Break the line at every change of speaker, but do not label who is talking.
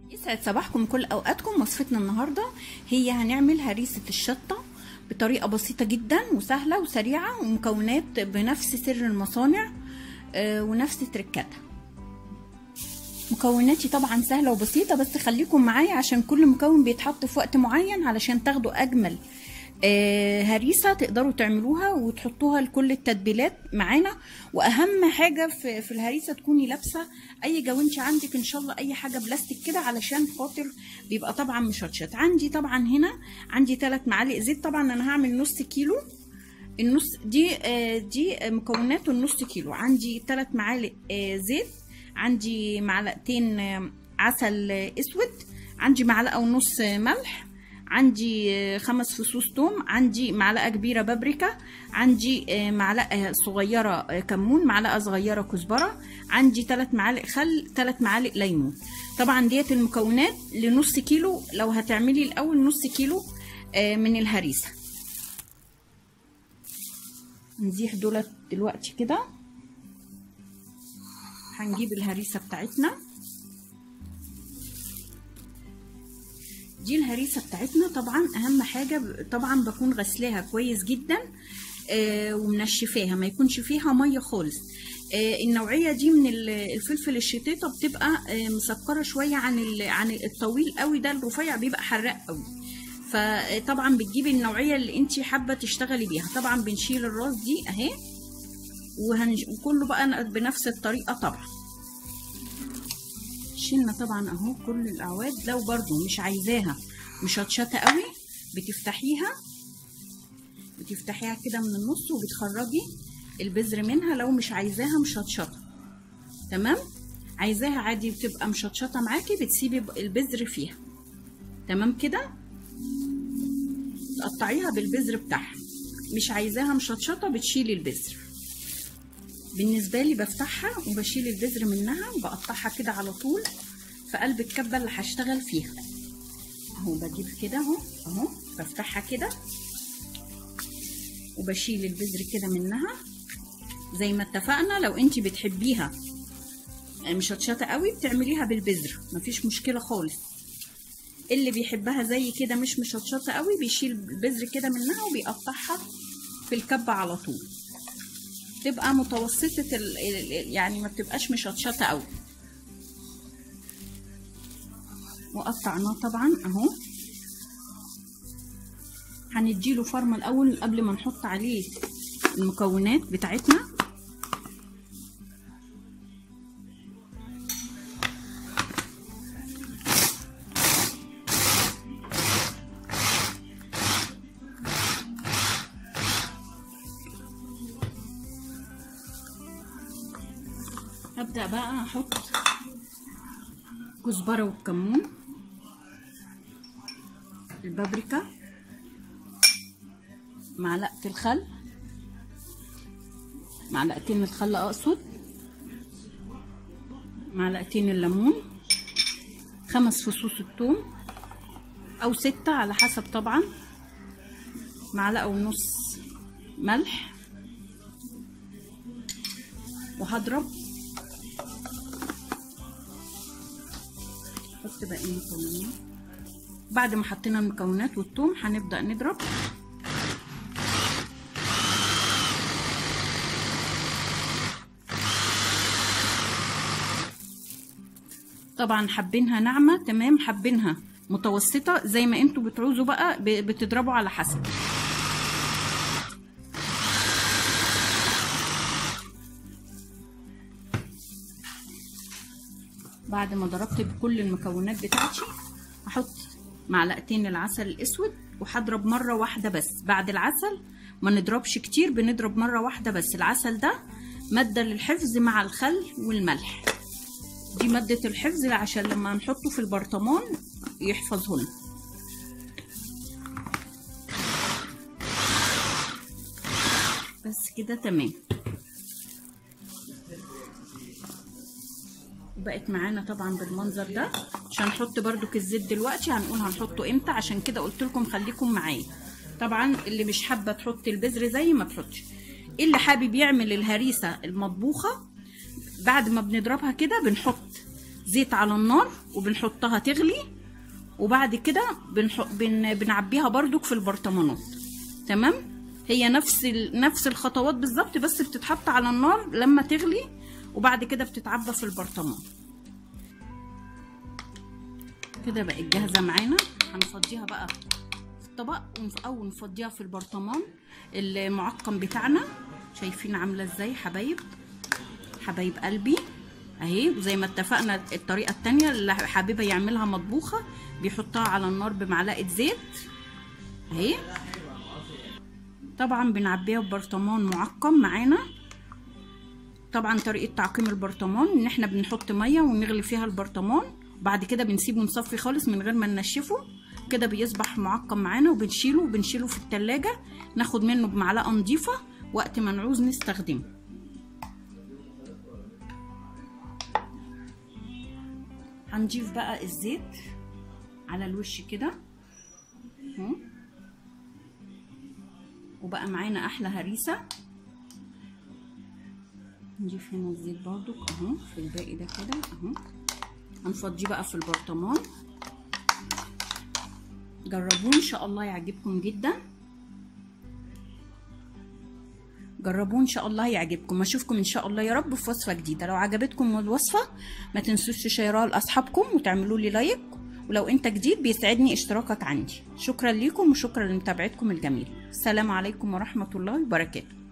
يسعد صباحكم كل اوقاتكم وصفتنا النهارده هي هنعمل هريسه الشطه بطريقه بسيطه جدا وسهله وسريعه ومكونات بنفس سر المصانع آه، ونفس تركاتها مكوناتي طبعا سهله وبسيطه بس خليكم معايا عشان كل مكون بيتحط في وقت معين علشان تاخدوا اجمل آه، هريسه تقدروا تعملوها وتحطوها لكل التتبيلات معانا واهم حاجه في, في الهريسه تكوني لابسه اي جوانش عندك ان شاء الله اي حاجه بلاستيك كده علشان خاطر بيبقى طبعا مشطشط عندي طبعا هنا عندي 3 معالق زيت طبعا انا هعمل نص كيلو النص دي آه، دي مكونات النص كيلو عندي 3 معالق آه، زيت عندي معلقتين آه، عسل آه، اسود عندي معلقه ونص آه، ملح عندي آه، خمس فصوص توم عندي معلقه كبيره بابريكا عندي آه، معلقه صغيره آه، كمون معلقه صغيره كزبره عندي 3 معالق خل 3 معالق ليمون طبعا ديت المكونات لنص كيلو لو هتعملي الاول نص كيلو آه، من الهريسه نزيح دولت دلوقتي كده هنجيب الهريسه بتاعتنا دي الهريسه بتاعتنا طبعا اهم حاجه ب- طبعا بكون غسلاها كويس جدا آه ومنشفاها ما يكونش فيها ميه خالص آه النوعيه دي من ال- الفلفل الشتيطه بتبقى آه مسكره شويه عن ال- عن الطويل قوي ده الرفيع بيبقى حراق قوي فطبعا بتجيبي النوعيه اللي انت حابه تشتغلي بيها طبعا بنشيل الراس دي اهي وهنج... وكله بقى بنفس الطريقه طبعا شلنا طبعا اهو كل الاعواد لو برضو مش عايزاها مشطشطه قوي بتفتحيها بتفتحيها كده من النص وبتخرجي البذر منها لو مش عايزاها مشطشطه تمام عايزاها عادي بتبقى مشطشطه معاكي بتسيبي البذر فيها تمام كده تقطعيها بالبذر بتاعها مش عايزاها مشطشطه بتشيلي البذر بالنسبه لي بفتحها وبشيل البذر منها وبقطعها كده على طول في قلب الكبه اللي هشتغل فيها اهو بجيب كده اهو اهو بفتحها كده وبشيل البذر كده منها زي ما اتفقنا لو انت بتحبيها مشطشطه قوي بتعمليها بالبذر مفيش مشكله خالص اللي بيحبها زي كده مش مشطشطه قوي بيشيل البذر كده منها وبيقطعها في الكبه على طول تبقى متوسطه ال... ال- يعني ما بتبقاش مشطشطه قوي وقطعناه طبعا اهو هنديله فرمه الاول قبل ما نحط عليه المكونات بتاعتنا هبدأ بقى احط كزبرة والكمون البابريكا معلقة الخل معلقتين الخل اقصد معلقتين الليمون خمس فصوص الثوم او ستة على حسب طبعا معلقة ونص ملح وهضرب حط باقي المكونات بعد ما حطينا المكونات والثوم هنبدأ نضرب طبعا حابينها ناعمة تمام حابينها متوسطة زي ما انتوا بتعوزوا بقى ب- بتضربوا على حسب بعد ما ضربت بكل المكونات بتاعتي هحط معلقتين العسل الاسود وهضرب مره واحده بس بعد العسل ما نضربش كتير بنضرب مره واحده بس العسل ده ماده للحفظ مع الخل والملح دي ماده الحفظ عشان لما نحطه في البرطمان يحفظه لنا بس كده تمام بقت معانا طبعا بالمنظر ده مش هنحط برضو الزيت دلوقتي هنقول هنحطه امتى عشان كده قلت لكم خليكم معايا طبعا اللي مش حابه تحط البذر زي ما تحطش اللي حابب يعمل الهريسه المطبوخه بعد ما بنضربها كده بنحط زيت على النار وبنحطها تغلي وبعد كده بنح... بن... بنعبيها بردك في البرطمانات تمام هي نفس ال... نفس الخطوات بالظبط بس بتتحط على النار لما تغلي وبعد كده بتتعبى في البرطمان كده بقت جاهزه معانا هنفضيها بقى في طبق ونف- او نفضيها في البرطمان المعقم بتاعنا شايفين عامله ازاي حبايب حبايب قلبي اهي وزي ما اتفقنا الطريقه التانية اللي حاببه يعملها مطبوخه بيحطها على النار بمعلقه زيت اهي طبعا بنعبيها ببرطمان معقم معانا طبعا طريقه تعقيم البرطمان ان احنا بنحط ميه ونغلي فيها البرطمان وبعد كده بنسيبه نصفي خالص من غير ما ننشفه كده بيصبح معقم معانا وبنشيله وبنشيله في التلاجة ناخد منه بمعلقه نضيفه وقت ما نعوز نستخدمه هنضيف بقى الزيت على الوش كده اهو. وبقى معانا احلى هريسه نضيف هنا الزيت برضو اهو في الباقي ده كده اهو هنفضيه بقى في البرطمان جربوه ان شاء الله يعجبكم جدا جربوه ان شاء الله يعجبكم اشوفكم ان شاء الله يا رب في وصفه جديده لو عجبتكم الوصفه ما تنسوش تشيروها لاصحابكم وتعملوا لي لايك ولو انت جديد بيسعدني اشتراكك عندي شكرا ليكم وشكرا لمتابعتكم الجميله السلام عليكم ورحمه الله وبركاته